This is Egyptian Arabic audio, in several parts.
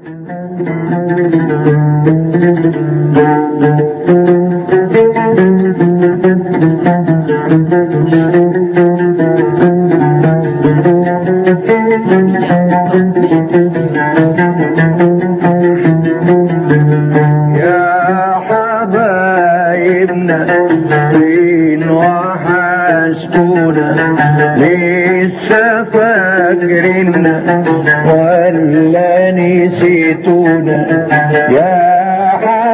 يا حبايبنا فين وحشتونا لسه فاكريننا ولا نسيتونا يا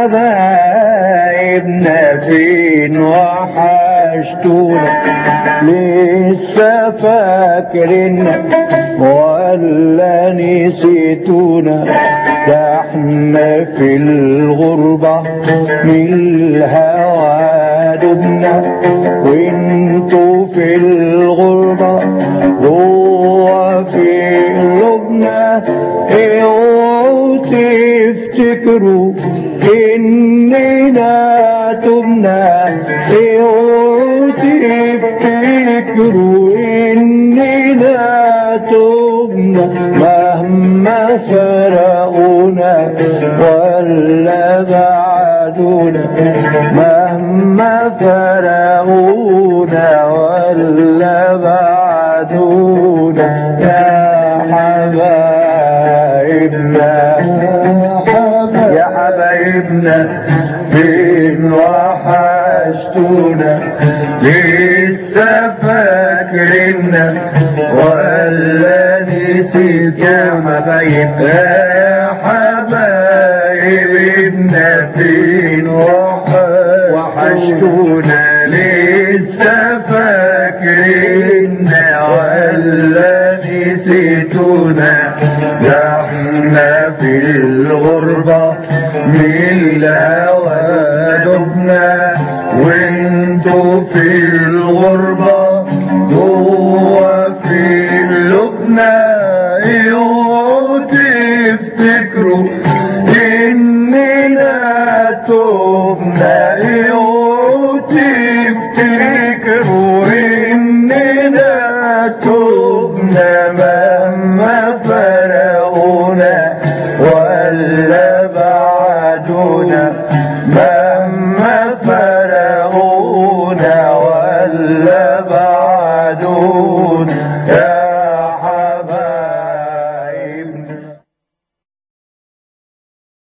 حبايبنا فين وحشتونا لسه فاكريننا ولا نسيتونا ده احنا في الغربة من الهوى دبنا وانتوا في الغربة جوا في قلوبنا اوعوا تفتكروا اننا تبنا اوعوا تفتكروا اننا تبنا مهما فرقونا ولا بعدونا مهما فرقونا ولا بعدونا يا حبايبنا يا حبايبنا فين وحشتونا لسه فاكريننا ولا نسيت يا حبايبنا يا حبايبنا فين وح- وحشتونا لسه فاكريننا ولا نسيتونا ده احنا في الغربة من الهوى دبنا وانتوا في الغربة جوا في قلوبنا اوعوا تفتكروا اننا تبنا اوعوا تفتكروا